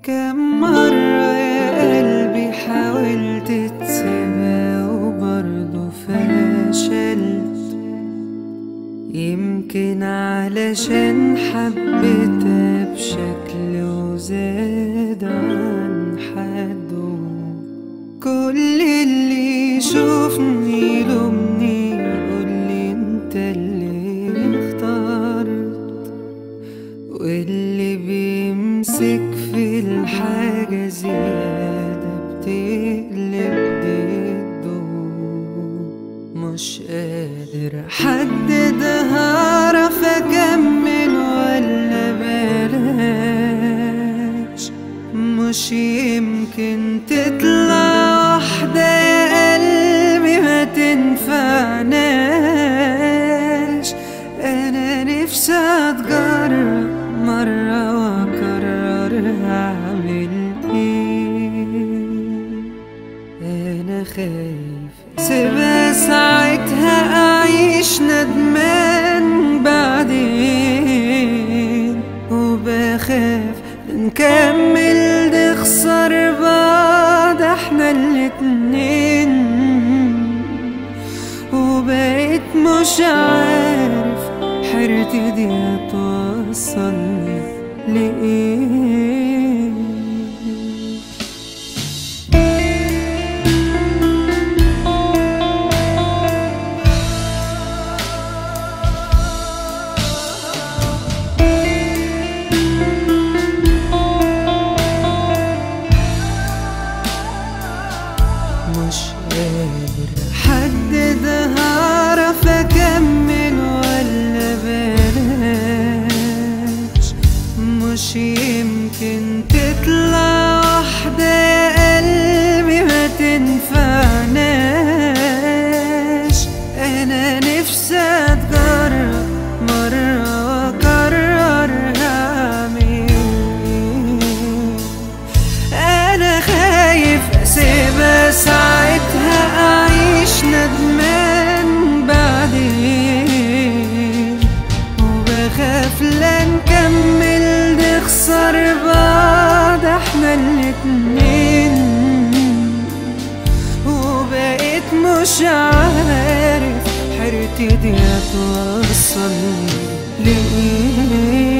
كم مرة يا قلبي حاولت تسيبها وبرضه فشلت يمكن علشان حبيتها بشكل وزاد عن حده كل اللي يشوفني يلومني يقولي انت اللي اخترت واللي بيمسك في الحاجة زيادة بتقلب ضده مش قادر احدد هعرف اكمل ولا بلاش مش يمكن تطلع واحدة يا قلبي ما تنفعناش انا نفسي اتجرب مرة واكرر هعمل ايه انا خايف سيبها ساعتها اعيش ندمان بعدين وبخاف نكمل نخسر بعض احنا الاتنين وبقيت مش عارف حيرتي دي هتوصلني لإيه مش قادر احدد هعرف اكمل ولا بلاش مش يمكن تطلع واحدة يا قلبي ما تنفعناش انا نفسي اتجرب مرة واكرر هعمل ايه انا خايف اسيبها ساعتها اعيش ندمان بعدين وبخاف لا نكمل نخسر بعض احنا الاتنين وبقيت مش عارف حيرتي دي هتوصلني لإيه